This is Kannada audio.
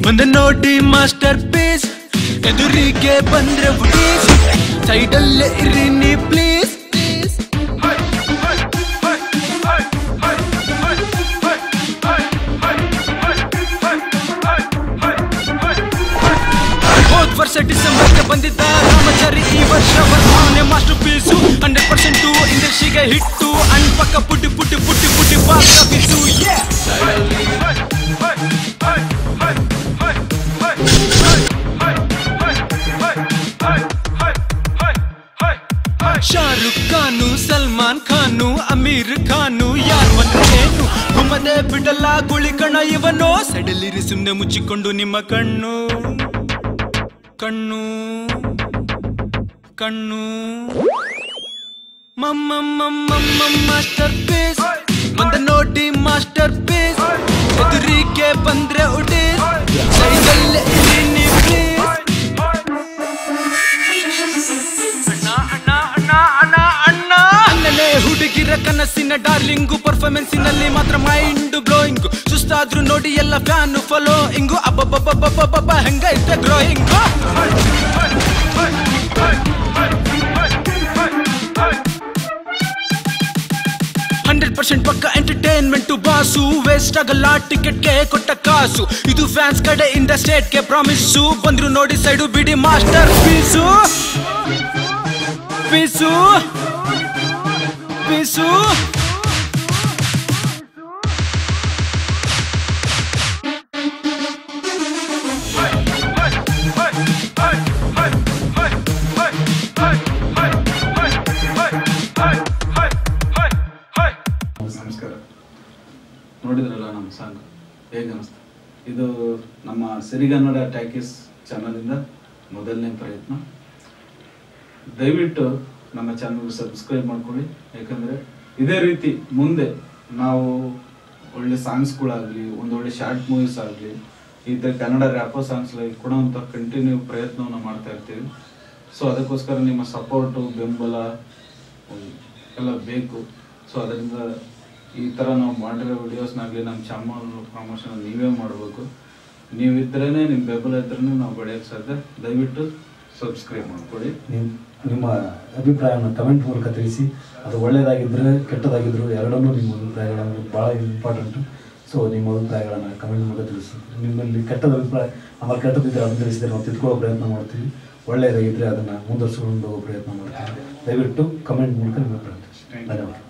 ಬಂದ ನೋಡಿ ಮಾಸ್ಟರ್ ಪೀಸ್ ಎದುರಿಗೆ ಬಂದ್ರೆ ಹುಡೀಸ್ ಸೈಡಲ್ಲೇ ಇರಿ ನೀ ಪ್ಲೀಸ್ ಹೋದ್ ವರ್ಷ ಡಿಸೆಂಬರ್ಗೆ ಬಂದಿದ್ದ ರಾಮಚಾರಿ ಈ ವರ್ಷ ಬರ್ತಾನೆ ಮಾಸ್ಟರ್ ಪೀಸು ಹಂಡ್ರೆಡ್ ಪರ್ಸೆಂಟ್ ಇಂಡಸ್ಟ್ರಿಗೆ ಹಿಟ್ಟು ಅಂಡ್ ಪಕ್ಕ ಪುಟ್ಟಿ ಪುಟ್ಟಿ ಪುಟ್ಟಿ ಪುಟ್ಟಿ ಬಾಕ್ಸ್ ಆಫೀಸು ಶಾರುಖ್ ಖಾನು ಸಲ್ಮಾನ್ ಖಾನು ಅಮೀರ್ ಖಾನು ಯಾರ್ ಬಂದ್ರೇನು ಗುಮ್ಮದೆ ಬಿಡಲ್ಲ ಗುಳಿ ಕಣ ಇವನೋ ಸಡಲಿರಿ ಸುಮ್ನೆ ಮುಚ್ಚಿಕೊಂಡು ನಿಮ್ಮ ಕಣ್ಣು ಕಣ್ಣು ಕಣ್ಣು ಮಮ್ಮ ಮಾಸ್ಟರ್ ಪೀಸ್ ಬಂದ ನೋಡಿ ಮಾಸ್ಟರ್ ಪೀಸ್ ಎದುರಿಗೆ ಬಂದ್ರೆ ಉಡೀಸ್ ಸೈಡಲ್ಲೇ ಇರಿ ನೀ ಪ್ಲೀಸ್ ಅಣ್ಣನೇ ಹುಡುಗಿರ ಕನಸಿನ ಡಾರ್ಲಿಂಗು ಪರ್ಫಾರ್ಮೆನ್ಸಿನಲ್ಲಿ ಮಾತ್ರ ಮೈಂಡ್ ಬ್ಲೋಯಿಂಗ್ ಸುಸ್ತಾದ್ರು ನೋಡಿ ಎಲ್ಲ ಫ್ಯಾನ್ ಫಾಲೋ ಹಿಂಗು ಅಬ್ಬಬ್ಬಬ್ಬಬ್ಬಬ್ಬ ಹೆಂಗೈತೆ ಗ್ರೋಯಿಂಗು ಹಂಡ್ರೆಡ್ ಪರ್ಸೆಂಟ್ ಪಕ್ಕ ಎಂಟರ್ಟೈನ್ಮೆಂಟ್ ಬಾಸು ವೇಸ್ಟ್ ಆಗಲ್ಲ ಟಿಕೆಟ್ಗೆ ಕೊಟ್ಟ ಕಾಸು ಇದು ಫ್ಯಾನ್ಸ್ ಕಡೆಯಿಂದ ಸ್ಟೇಟ್ಗೆ ಪ್ರಾಮಿಸು ಬಂದ್ರು ನೋಡಿ ಸೈಡು ಬಿಡಿ ಮಾಸ್ಟರ್ ಪೀಸು ಪೀಸು ಪೀಸು ನಮಸ್ಕಾರ ನೋಡಿದ್ರಲ್ಲ ನಮ್ಮ ಸಾಂಗ್ ಹೇಗೆ ಅನಿಸ್ತು ಇದು ನಮ್ಮ ಸಿರಿಗನ್ನಡ ಟ್ಯಾಕಿಸ್ ಚಾನಲಿಂದ ಮೊದಲನೇ ಪ್ರಯತ್ನ ದಯವಿಟ್ಟು ನಮ್ಮ ಚಾನಲ್ ಸಬ್ಸ್ಕ್ರೈಬ್ ಮಾಡ್ಕೊಳ್ಳಿ ಯಾಕಂದರೆ ಇದೇ ರೀತಿ ಮುಂದೆ ನಾವು ಒಳ್ಳೆ ಸಾಂಗ್ಸ್ಗಳಾಗಲಿ ಒಂದೊಳ್ಳೆ ಶಾರ್ಟ್ ಮೂವೀಸ್ ಆಗಲಿ ಈ ಥರ ಕನ್ನಡ ರ್ಯಾಪೋ ಸಾಂಗ್ಸ್ ಕೊಡೋವಂಥ ಕಂಟಿನ್ಯೂ ಪ್ರಯತ್ನವನ್ನು ಮಾಡ್ತಾ ಇರ್ತೀವಿ ಸೊ ಅದಕ್ಕೋಸ್ಕರ ನಿಮ್ಮ ಸಪೋರ್ಟು ಬೆಂಬಲ ಉಮ್, ಎಲ್ಲ ಬೇಕು ಸೊ ಅದರಿಂದ ಈ ಥರ ನಾವು ಮಾಡಿರೋ ವಿಡಿಯೋಸ್ನಾಗಲಿ ನಮ್ಮ ಚಾನಲ್ ಪ್ರಮೋಷನ್ ನೀವೇ ಮಾಡಬೇಕು ನೀವಿದ್ರೇ ನಿಮ್ಮ ಬೆಂಬಲ ಇದ್ರೇ ನಾವು ಬೆಳೆಯೋಕ್ಕೆ ಸಾಧ್ಯ ದಯವಿಟ್ಟು ಸಬ್ಸ್ಕ್ರೈಬ್ ಮಾಡ್ಕೊಳ್ಳಿ ನಿಮ್- ನಿಮ್ಮ ಅಭಿಪ್ರಾಯವನ್ನು ಕಮೆಂಟ್ ಮೂಲಕ ತಿಳಿಸಿ ಅದು ಒಳ್ಳೆಯದಾಗಿದ್ದರೆ ಕೆಟ್ಟದಾಗಿದ್ರು ಎರಡನ್ನೂ ನಿಮ್ಮ ಅಭಿಪ್ರಾಯಗಳನ್ನು ಭಾಳ ಇಂಪಾರ್ಟೆಂಟು ಸೊ ನಿಮ್ಮ ಅಭಿಪ್ರಾಯಗಳನ್ನು ಕಮೆಂಟ್ ಮೂಲಕ ತಿಳಿಸಿ ನಿಮ್ಮಲ್ಲಿ ಕೆಟ್ಟದ ಅಭಿಪ್ರಾಯ ಆಮೇಲೆ ಕೆಟ್ಟದಿದ್ದರೆ ಅದನ್ನು ತಿಳಿಸಿದರೆ ನಾವು ತಿದ್ಕೊಳ್ಳೋ ಪ್ರಯತ್ನ ಮಾಡ್ತೀವಿ ಒಳ್ಳೆಯದಾಗಿದ್ದರೆ ಅದನ್ನು ಮುಂದುವರಿಸಿಕೊಂಡು ಹೋಗೋ ಪ್ರಯತ್ನ ಮಾಡ್ತೀವಿ ದಯವಿಟ್ಟು ಕಮೆಂಟ್ ಮೂಲಕ ನಿಮ್ಮ ಅಭಿಪ್ರಾಯ ತಿಳಿಸಿ ಧನ್ಯವಾದ